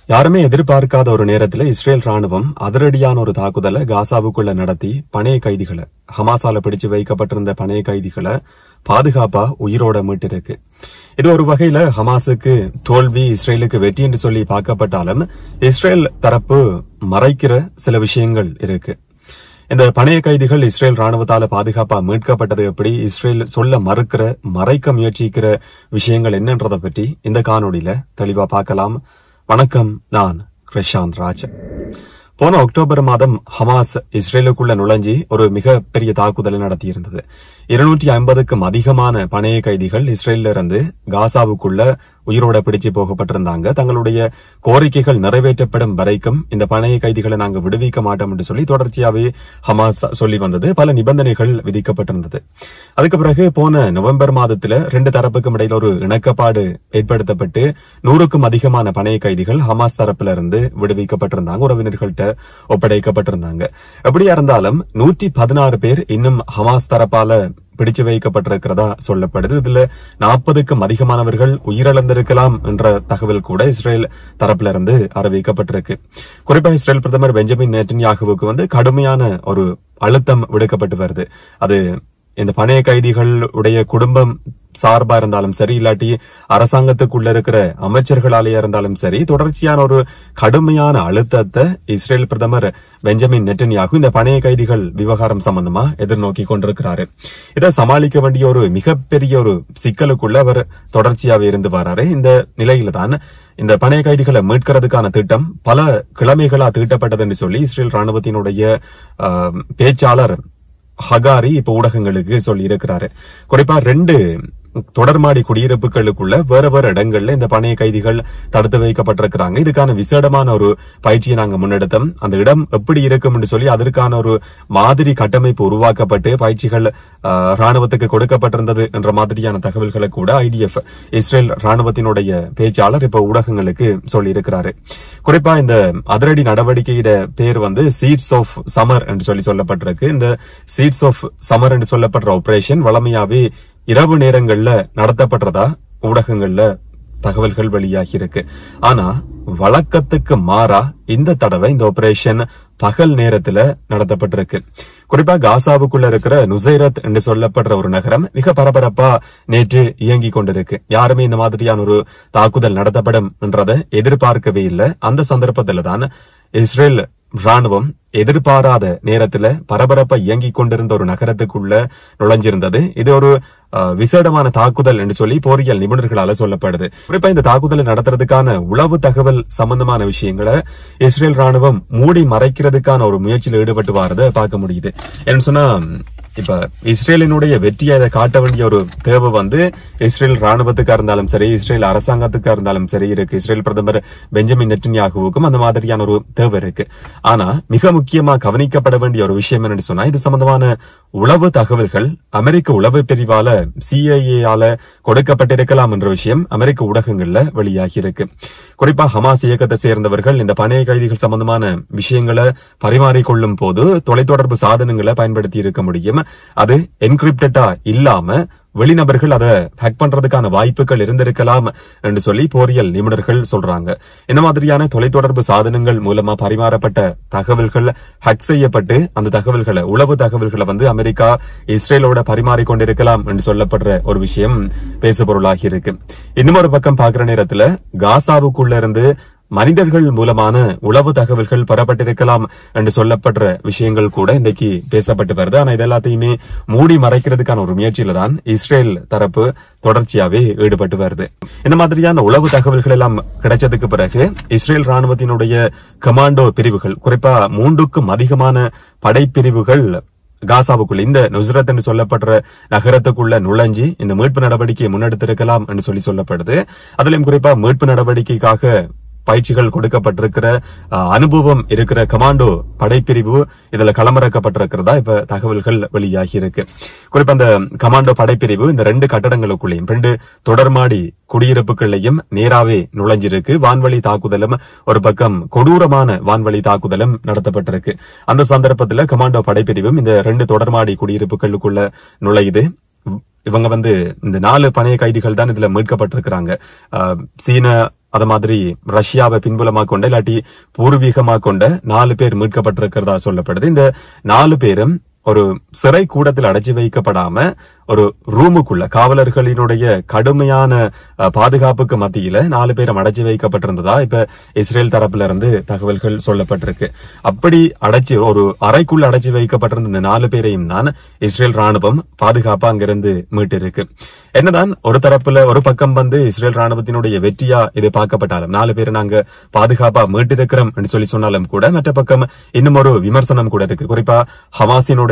யாருமே எதிர்பார்க்காத ஒரு நேரத்துல இஸ்ரேல் ராணுவம் அதிரடியான ஒரு தாக்குதலை காசாவுக்குள்ள நடத்தி பணைய கைதிகளை ஹமாஸால பிடிச்சு வைக்கப்பட்டிருந்த பணைய கைதிகளை பாதுகாப்பா உயிரோட மீட்டிருக்கு இது ஒரு வகையில ஹமாஸுக்கு தோல்வி இஸ்ரேலுக்கு வெற்றி என்று சொல்லி பார்க்கப்பட்டாலும் இஸ்ரேல் தரப்பு மறைக்கிற சில விஷயங்கள் இருக்கு இந்த பணைய கைதிகள் இஸ்ரேல் ராணுவத்தால பாதுகாப்பா மீட்கப்பட்டது எப்படி இஸ்ரேல் சொல்ல மறுக்கிற மறைக்க முயற்சிக்கிற விஷயங்கள் என்னன்றதை பற்றி இந்த காணொளியில தெளிவா பார்க்கலாம் வணக்கம் நான் கிருஷாந்த் ராஜ் போன அக்டோபர் மாதம் ஹமாஸ் இஸ்ரேலுக்குள்ள நுழைஞ்சி ஒரு மிக பெரிய தாக்குதலை நடத்தியிருந்தது இருநூற்றி ஐம்பதுக்கும் அதிகமான பணைய கைதிகள் இஸ்ரேல்ல இருந்து காசாவுக்குள்ள உயிரோட பிடிச்சு போகப்பட்டிருந்தாங்க தங்களுடைய கோரிக்கைகள் நிறைவேற்றப்படும் வரைக்கும் இந்த பணைய கைதிகளை நாங்க விடுவிக்க மாட்டோம் என்று சொல்லி தொடர்ச்சியாவே ஹமாஸ் சொல்லி வந்தது பல நிபந்தனைகள் விதிக்கப்பட்டிருந்தது அதுக்கு பிறகு போன நவம்பர் மாதத்துல ரெண்டு தரப்புக்கும் இடையில ஒரு இணக்கப்பாடு ஏற்படுத்தப்பட்டு நூறுக்கும் அதிகமான பணைய கைதிகள் ஹமாஸ் தரப்புல இருந்து விடுவிக்கப்பட்டிருந்தாங்க உறவினர்கள்ட்ட ஒப்படைக்கப்பட்டிருந்தாங்க எப்படியா இருந்தாலும் நூற்றி பதினாறு பேர் இன்னும் ஹமாஸ் தரப்பால பிடிச்சு வைக்கப்பட்டிருக்கிறதா சொல்லப்படுது இதுல நாற்பதுக்கும் அதிகமானவர்கள் உயிரிழந்திருக்கலாம் என்ற தகவல் கூட இஸ்ரேல் தரப்புல இருந்து அறிவிக்கப்பட்டிருக்கு குறிப்பா இஸ்ரேல் பிரதமர் பெஞ்சமின் நேட்டன்யாகுவுக்கு வந்து கடுமையான ஒரு அழுத்தம் விடுக்கப்பட்டு வருது அது இந்த பணைய கைதிகள் உடைய குடும்பம் சார்பா இருந்தாலும் சரி இல்லாட்டி அரசாங்கத்துக்குள்ள இருக்கிற அமைச்சர்களாலேயா இருந்தாலும் சரி தொடர்ச்சியான ஒரு கடுமையான அழுத்தத்தை இஸ்ரேல் பிரதமர் பெஞ்சமின் நெட்டன்யாகு இந்த பணைய கைதிகள் விவகாரம் சம்பந்தமா எதிர்நோக்கி கொண்டிருக்கிறாரு இதை சமாளிக்க வேண்டிய ஒரு மிகப்பெரிய ஒரு சிக்கலுக்குள்ள அவர் தொடர்ச்சியாவே இருந்து வராரு இந்த நிலையில தான் இந்த பணைய கைதிகளை மீட்கிறதுக்கான திட்டம் பல கிழமைகளா தீட்டப்பட்டது என்று சொல்லி இஸ்ரேல் ராணுவத்தினுடைய ஆஹ், பேச்சாளர் ஹகாரி இப்ப ஊடகங்களுக்கு சொல்லி இருக்கிறாரு குறிப்பா ரெண்டு தொடர்மாடி குடியிருப்புகளுக்குள்ள வேற வேற இடங்கள்ல இந்த பணைய கைதிகள் தடுத்து வைக்கப்பட்டிருக்கிறாங்க இதுக்கான விசேடமான ஒரு பயிற்சியை நாங்க முன்னெடுத்தோம் அந்த இடம் எப்படி இருக்கும் என்று சொல்லி அதற்கான ஒரு மாதிரி கட்டமைப்பு உருவாக்கப்பட்டு பயிற்சிகள் ஆஹ், ராணுவத்துக்கு கொடுக்கப்பட்டிருந்தது என்ற மாதிரியான தகவல்களை கூட ஐடிஎஃப் இஸ்ரேல் ராணுவத்தினுடைய பேச்சாளர் இப்ப ஊடகங்களுக்கு சொல்லி இருக்கிறாரு குறிப்பா இந்த அதிரடி நடவடிக்கையிட பேர் வந்து சீட்ஸ் ஆஃப் சமர் என்று சொல்லி சொல்லப்பட்டிருக்கு இந்த சீட்ஸ் ஆஃப் சமர் என்று சொல்லப்படுற ஆபரேஷன் வளமையாவே இரவு நேரங்கள்ல நடத்தப்படுறதா ஊடகங்கள்ல தகவல்கள் வெளியாகி இருக்கு ஆனா வழக்கத்துக்கு மாறா இந்த தடவை இந்த ஆபரேஷன் பகல் நேரத்துல நடத்தப்பட்டிருக்கு குறிப்பா காசாவுக்குள்ள இருக்கிற நுசைரத் என்று சொல்லப்படுற ஒரு நகரம் மிக பரபரப்பா நேற்று இயங்கி கொண்டிருக்கு யாருமே இந்த மாதிரியான ஒரு தாக்குதல் நடத்தப்படும் என்றதை எதிர்பார்க்கவே இல்லை அந்த சந்தர்ப்பத்துல தான் இஸ்ரேல் ராணுவம் எதிர்பாராத நேரத்துல பரபரப்பா இயங்கிக் கொண்டிருந்த ஒரு நகரத்துக்குள்ள நுழைஞ்சிருந்தது இது ஒரு அஹ், விசேடமான தாக்குதல் என்று சொல்லி போரியல் நிபுணர்களால சொல்லப்படுது குறிப்பா இந்த தாக்குதலை நடத்துறதுக்கான உளவு தகவல் சம்பந்தமான விஷயங்களை இஸ்ரேல் ராணுவம் மூடி மறைக்கிறதுக்கான ஒரு முயற்சியில் ஈடுபட்டு வாரத பார்க்க முடியுது என்ன சொன்னா இப்ப இஸ்ரேலினுடைய வெற்றியை அதை காட்ட வேண்டிய ஒரு தேவை வந்து இஸ்ரேல் ராணுவத்துக்கா இருந்தாலும் சரி இஸ்ரேல் அரசாங்கத்துக்கா இருந்தாலும் சரி இருக்கு இஸ்ரேல் பிரதமர் பெஞ்சமின் நெட்டன்யாகுவுக்கும் அந்த மாதிரியான ஒரு தேவை இருக்கு ஆனா மிக முக்கியமா கவனிக்கப்பட வேண்டிய ஒரு விஷயம் என்னன்னு சொன்னா இது சம்பந்தமான உளவு தகவல்கள் அமெரிக்க உளவு பிரிவால சிஐஏ ஆல கொடுக்கப்பட்டிருக்கலாம் என்ற விஷயம் அமெரிக்க ஊடகங்கள்ல வெளியாகி இருக்கு குறிப்பா ஹமாஸ் இயக்கத்தை சேர்ந்தவர்கள் இந்த பணைய கைதிகள் சம்பந்தமான விஷயங்களை பரிமாறிக்கொள்ளும் போது தொலைத்தொடர்பு சாதனங்களை பயன்படுத்தி இருக்க முடியும் அது என்கிரிப்டடா இல்லாம வெளிநபர்கள் அதை ஹேக் பண்றதுக்கான வாய்ப்புகள் இருந்திருக்கலாம் என்று சொல்லி போரியல் நிபுணர்கள் சொல்றாங்க இந்த மாதிரியான தொலைத்தொடர்பு சாதனங்கள் மூலமா பரிமாறப்பட்ட தகவல்கள் ஹேக் செய்யப்பட்டு அந்த தகவல்களை உளவு தகவல்களை வந்து அமெரிக்கா இஸ்ரேலோட பரிமாறிக் கொண்டிருக்கலாம் என்று சொல்லப்படுற ஒரு விஷயம் பேசுபொருளாகி இருக்கு இன்னும் ஒரு பக்கம் பாக்குற நேரத்துல காசாவுக்குள்ள இருந்து மனிதர்கள் மூலமான உளவு தகவல்கள் பெறப்பட்டிருக்கலாம் என்று சொல்லப்படுற விஷயங்கள் கூட இன்னைக்கு பேசப்பட்டு வருது ஆனா இது எல்லாத்தையுமே மூடி மறைக்கிறதுக்கான ஒரு முயற்சியில தான் இஸ்ரேல் தரப்பு தொடர்ச்சியாவே ஈடுபட்டு வருது இந்த மாதிரியான உளவு தகவல்கள் எல்லாம் கிடைச்சதுக்கு பிறகு இஸ்ரேல் ராணுவத்தினுடைய கமாண்டோ பிரிவுகள் குறிப்பா மூன்றுக்கும் அதிகமான படைப்பிரிவுகள் காசாவுக்குள்ள இந்த நுஸ்ரத் என்று சொல்லப்படுற நகரத்துக்குள்ள நுழைஞ்சி இந்த மீட்பு நடவடிக்கையை முன்னெடுத்திருக்கலாம் என்று சொல்லி சொல்லப்படுது அதிலும் குறிப்பா மீட்பு நடவடிக்கைக்காக பயிற்சிகள் கொடுக்கப்பட்டிருக்கிற அஹ், அனுபவம் இருக்கிற கமாண்டோ படைப்பிரிவு இதுல களமிறக்கப்பட்டிருக்கிறதா இப்ப தகவல்கள் வெளியாகி இருக்கு குறிப்பா அந்த கமாண்டோ படைப்பிரிவு இந்த ரெண்டு கட்டடங்களுக்குள்ளேயும் ரெண்டு தொடர்மாடி குடியிருப்புகள்லையும் நேராவே நுழைஞ்சிருக்கு வான்வழி தாக்குதலும் ஒரு பக்கம் கொடூரமான வான்வழி தாக்குதலும் நடத்தப்பட்டிருக்கு அந்த சந்தர்ப்பத்துல கமாண்டோ படைப்பிரிவும் இந்த ரெண்டு தொடர்மாடி குடியிருப்புகளுக்குள்ள நுழையுது இவங்க வந்து இந்த நாலு பணைய கைதிகள் தான் இதுல மீட்கப்பட்டிருக்கிறாங்க ஆஹ் சீன அத மாதிரி ரஷ்யாவை பின்புலமா கொண்ட இல்லாட்டி பூர்வீகமா கொண்ட நாலு பேர் மீட்கப்பட்டிருக்கிறதா சொல்லப்படுது இந்த நாலு பேரும் ஒரு சிறை கூடத்தில் அடைச்சி வைக்கப்படாம ஒரு ரூமுக்குள்ள காவலர்களினுடைய கடுமையான அஹ், பாதுகாப்புக்கு மத்தியில நாலு பேரும் அடைச்சி வைக்கப்பட்டிருந்ததா இப்ப இஸ்ரேல் தரப்புல இருந்து தகவல்கள் சொல்லப்பட்டிருக்கு அப்படி அடைச்சு ஒரு அறைக்குள்ள அடைச்சி வைக்கப்பட்டிருந்த இந்த நாலு பேரையும் தான் இஸ்ரேல் ராணுவம் பாதுகாப்பா அங்கிருந்து மீட்டிருக்கு என்னதான் ஒரு தரப்புல ஒரு பக்கம் வந்து இஸ்ரேல் ராணுவத்தினுடைய வெற்றியா இது பார்க்கப்பட்டாலும் நாலு பேரை நாங்க பாதுகாப்பா மீட்டிருக்கிறோம் என்று சொல்லி சொன்னாலும் கூட மற்ற பக்கம் இன்னும் ஒரு விமர்சனம் கூட இருக்கு குறிப்பா ஹமாஸினுடைய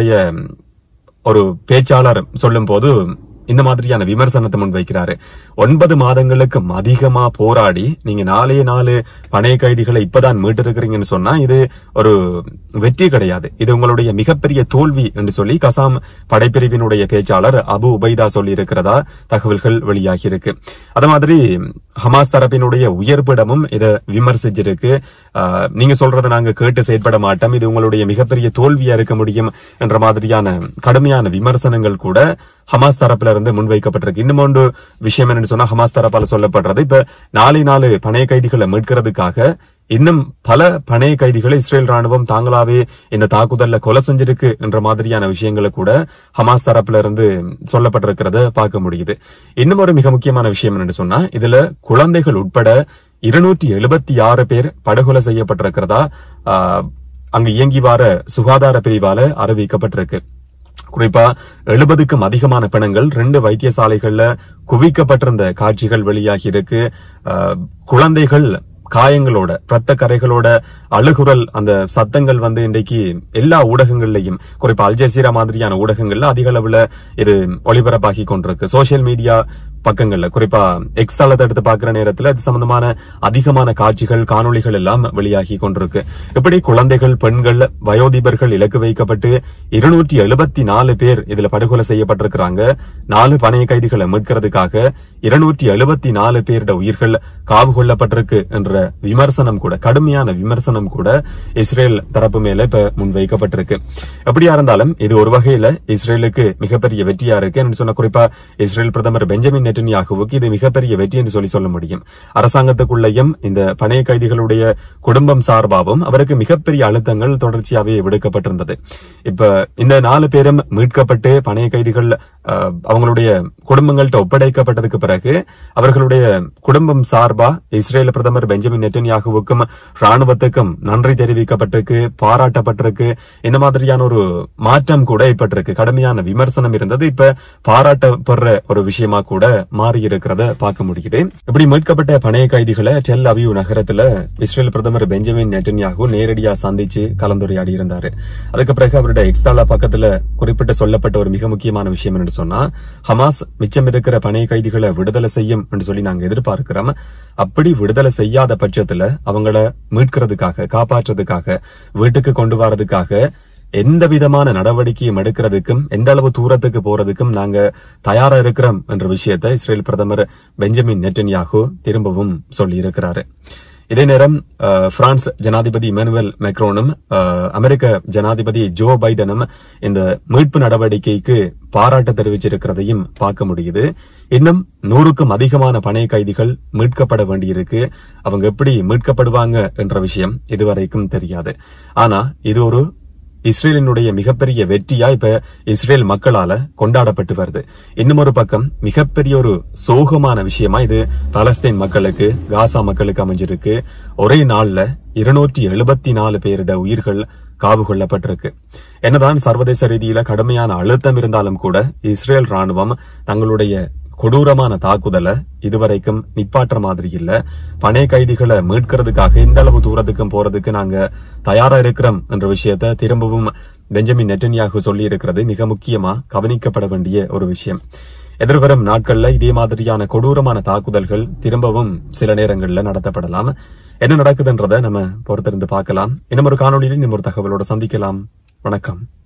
ஒரு பேச்சாளர் சொல்லும் போது இந்த மாதிரியான விமர்சனத்தை முன்வைக்கிறாரு ஒன்பது மாதங்களுக்கும் அதிகமா போராடி நீங்க நாலே நாலு பணைய கைதிகளை இப்பதான் மீட்டிருக்கிறீங்கன்னு சொன்னா இது ஒரு வெற்றி கிடையாது இது உங்களுடைய மிகப்பெரிய தோல்வி என்று சொல்லி கசாம் படைப்பிரிவினுடைய பேச்சாளர் அபு உபைதா சொல்லி இருக்கிறதா தகவல்கள் வெளியாகி இருக்கு அது மாதிரி ஹமாஸ் தரப்பினுடைய உயர்பிடமும் இதை விமர்சிச்சிருக்கு ஆஹ், நீங்க சொல்றதை நாங்க கேட்டு செயற்பட மாட்டோம் இது உங்களுடைய மிகப்பெரிய தோல்வியா இருக்க முடியும் என்ற மாதிரியான கடுமையான விமர்சனங்கள் கூட ஹமாஸ் தரப்புல இருந்து முன்வைக்கப்பட்டிருக்கு இன்னும் ஒன்று விஷயம் என்னன்னு சொன்னா ஹமாஸ் தரப்பால சொல்லப்படுறது இப்ப நாளை நாலு பணைய கைதிகளை மீட்கிறதுக்காக இன்னும் பல பணைய கைதிகளை இஸ்ரேல் ராணுவம் தாங்களாவே இந்த தாக்குதல்ல கொலை செஞ்சிருக்கு என்ற மாதிரியான விஷயங்களை கூட ஹமாஸ் தரப்புல இருந்து சொல்லப்பட்டிருக்கிறத பார்க்க முடியுது இன்னும் ஒரு மிக முக்கியமான விஷயம் என்னன்னு சொன்னா இதுல குழந்தைகள் உட்பட இருநூற்றி எழுபத்தி ஆறு பேர் படுகொலை செய்யப்பட்டிருக்கிறதா ஆஹ், அங்கு இயங்கி வார சுகாதார பிரிவால அறிவிக்கப்பட்டிருக்கு குறிப்பா எழுபதுக்கும் அதிகமான பிணங்கள் ரெண்டு வைத்தியசாலைகள்ல குவிக்கப்பட்டிருந்த காட்சிகள் வெளியாகி இருக்கு அஹ், குழந்தைகள் காயங்களோட ரத்த கரைகளோட அழுகுரல் அந்த சத்தங்கள் வந்து இன்றைக்கு எல்லா ஊடகங்கள்லயும் குறிப்பா அல்ஜசீரா மாதிரியான ஊடகங்கள்ல அதிக அளவுல இது ஒளிபரப்பாகி கொண்டிருக்கு சோசியல் மீடியா பக்கங்கள்ல குறிப்பா எக்ஸ் தளத்தை எடுத்து பார்க்கிற நேரத்துல அது சம்பந்தமான அதிகமான காட்சிகள் காணொளிகள் எல்லாம் வெளியாகி கொண்டிருக்கு இப்படி குழந்தைகள் பெண்கள் வயோதிபர்கள் இலக்கு வைக்கப்பட்டு இருநூற்றி எழுபத்தி நாலு பேர் இதுல படுகொலை செய்யப்பட்டிருக்கிறாங்க நாலு பணைய கைதிகளை மீட்கிறதுக்காக இருநூற்றி எழுபத்தி நாலு பேரோட உயிர்கள் காவு கொள்ளப்பட்டிருக்கு என்ற விமர்சனம் கூட கடுமையான விமர்சனம் கூட இஸ்ரேல் தரப்பு மேல இப்ப முன்வைக்கப்பட்டிருக்கு எப்படியா இருந்தாலும் இது ஒரு வகையில இஸ்ரேலுக்கு மிகப்பெரிய வெற்றியா இருக்கு என்று சொன்ன குறிப்பா இஸ்ரேல் பிரதமர் பெஞ்சமின் நெட்டன்யாகுவுக்கு இது மிகப்பெரிய வெற்றி என்று சொல்லி சொல்ல முடியும் அரசாங்கத்துக்குள்ளேயும் இந்த பணைய கைதிகளுடைய குடும்பம் சார்பாகவும் அவருக்கு மிகப்பெரிய அழுத்தங்கள் தொடர்ச்சியாவே விடுக்கப்பட்டிருந்தது இப்ப இந்த நாலு பேரும் மீட்கப்பட்டு பணைய கைதிகள் அஹ், அவங்களுடைய குடும்பங்கள்ட்ட ஒப்படைக்கப்பட்டதுக்கு பிறகு அவர்களுடைய குடும்பம் சார்பா இஸ்ரேல் பிரதமர் பெஞ்சமின் நெட்டன்யாகுவுக்கும் ராணுவத்துக்கும் நன்றி தெரிவிக்கப்பட்டிருக்கு பாராட்டப்பட்டிருக்கு இந்த மாதிரியான ஒரு மாற்றம் கூட ஏற்பட்டிருக்கு கடுமையான விமர்சனம் இருந்தது இப்ப பாராட்டப்படுற ஒரு விஷயமா கூட மாறி இருக்கிறத பார்க்க முடியுது இப்படி மீட்கப்பட்ட பணைய கைதிகளை டெல் அவியூ நகரத்துல இஸ்ரேல் பிரதமர் பெஞ்சமின் நெட்டன்யாகு நேரடியா சந்திச்சு கலந்துரையாடி இருந்தாரு அதுக்கு பிறகு அவருடைய எக்ஸ்தாலா பக்கத்துல குறிப்பிட்டு சொல்லப்பட்ட ஒரு மிக முக்கியமான விஷயம் என்று சொன்னா ஹமாஸ் மிச்சம் இருக்கிற பணைய கைதிகளை விடுதலை செய்யும் என்று சொல்லி நாங்க எதிர்பார்க்கிறோம் அப்படி விடுதலை செய்யாத பட்சத்துல அவங்கள மீட்கிறதுக்காக காப்பாற்றுறதுக்காக வீட்டுக்கு கொண்டு வரதுக்காக எந்த விதமான நடவடிக்கையும் எடுக்கிறதுக்கும் எந்த அளவு தூரத்துக்கு போறதுக்கும் நாங்க தயாரா இருக்கிறோம் என்ற விஷயத்தை இஸ்ரேல் பிரதமர் பெஞ்சமின் நெட்டன்யாகு திரும்பவும் சொல்லி இருக்கிறாரு இதே நேரம் அஹ், பிரான்ஸ் ஜனாதிபதி இமானுவேல் மெக்ரோனும் அஹ், அமெரிக்க ஜனாதிபதி ஜோ பைடனும் இந்த மீட்பு நடவடிக்கைக்கு பாராட்டு தெரிவிச்சிருக்கிறதையும் பார்க்க முடியுது இன்னும் நூறுக்கும் அதிகமான பணைய கைதிகள் மீட்கப்பட வேண்டியிருக்கு அவங்க எப்படி மீட்கப்படுவாங்க என்ற விஷயம் இதுவரைக்கும் தெரியாது ஆனா இது ஒரு இஸ்ரேலினுடைய மிகப்பெரிய வெற்றியா இப்ப இஸ்ரேல் மக்களால கொண்டாடப்பட்டு வருது இன்னும் ஒரு பக்கம் மிகப்பெரிய ஒரு சோகமான விஷயமா இது பலஸ்தீன் மக்களுக்கு காசா மக்களுக்கு அமைஞ்சிருக்கு ஒரே நாள்ல இருநூற்றி எழுபத்தி நாலு பேருட உயிர்கள் காவு கொள்ளப்பட்டிருக்கு என்னதான் சர்வதேச ரீதியில கடுமையான அழுத்தம் இருந்தாலும் கூட இஸ்ரேல் ராணுவம் தங்களுடைய கொடூரமான தாக்குதலை இதுவரைக்கும் நிப்பாற்ற மாதிரி இல்ல பணைய கைதிகளை மீட்கிறதுக்காக இந்த அளவு தூரத்துக்கும் போறதுக்கு நாங்க தயாரா இருக்கிறோம் என்ற விஷயத்த திரும்பவும் பெஞ்சமின் நெட்டன்யாகு சொல்லி இருக்கிறது மிக முக்கியமா கவனிக்கப்பட வேண்டிய ஒரு விஷயம் எதிர்வரும் நாட்கள்ல இதே மாதிரியான கொடூரமான தாக்குதல்கள் திரும்பவும் சில நேரங்கள்ல நடத்தப்படலாம் என்ன நடக்குதுன்றத நம்ம பொறுத்திருந்து பார்க்கலாம் இன்னும் ஒரு காணொலியில் இன்னும் ஒரு தகவலோட சந்திக்கலாம் வணக்கம்